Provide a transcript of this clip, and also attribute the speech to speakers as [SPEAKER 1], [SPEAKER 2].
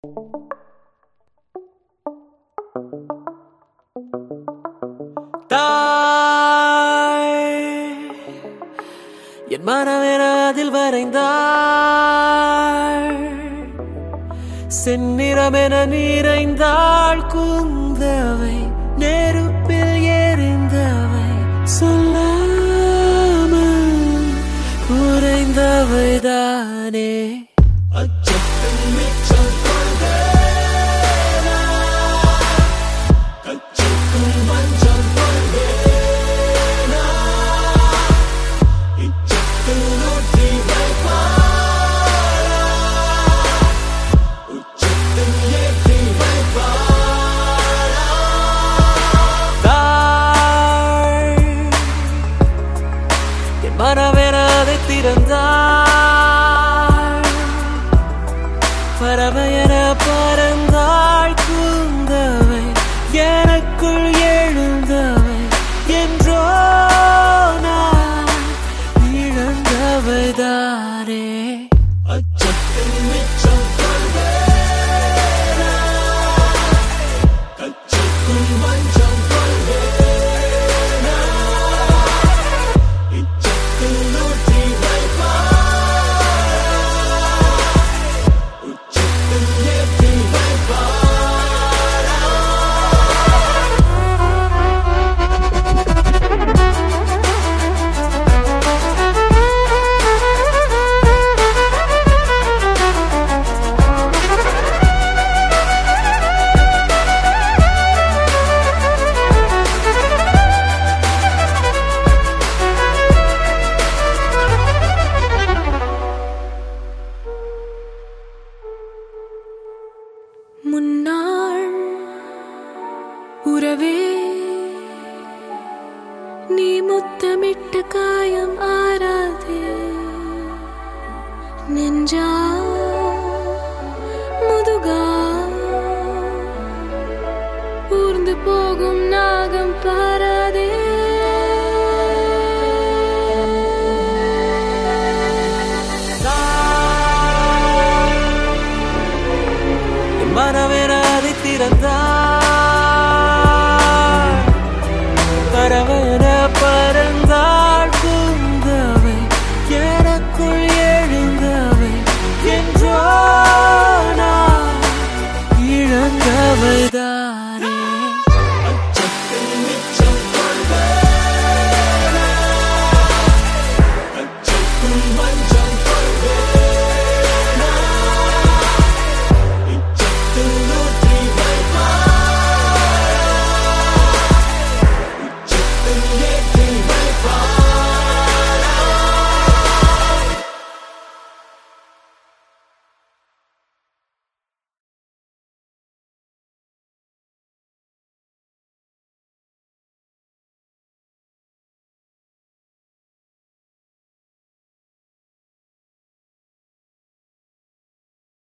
[SPEAKER 1] தாய் என் மனமென அதில் வரைந்தாள் செந்நிறமென நீரைந்தாள் குந்தவை நெருப்பில் எரிந்தவை சொல்லாமல் குறைந்தவை தானே அச்சத்தின் மிச்சம் கொள்வேனா கட்சிக்குள் மஞ்சள் கொள்வேனா இச்சத்தில் ஊற்றி வைப்பாரா உச்சத்தில் ஏற்றி வைப்பாரா தாய் என் மனமென அதை திறந்தாள் பறவையென பறந்தாள் கூந்தவை எனக்குள் எழுந்தவை என்றோ நான் இழந்தவை தானே அச்சத்தில் மிச்சம் கொள்வேனா கட்சிக்குள் மஞ்சம் கொள்வேனா இச்சத்தில் ஊற்றி வைப்பாரா உச்சத்தில் ஏற்றி வைப்பாரா
[SPEAKER 2] முன்னாள் உறவே நீ முத்தமிட்ட காயம் ஆறாதே நெஞ்சா முதுகா ஊர்ந்து போகும்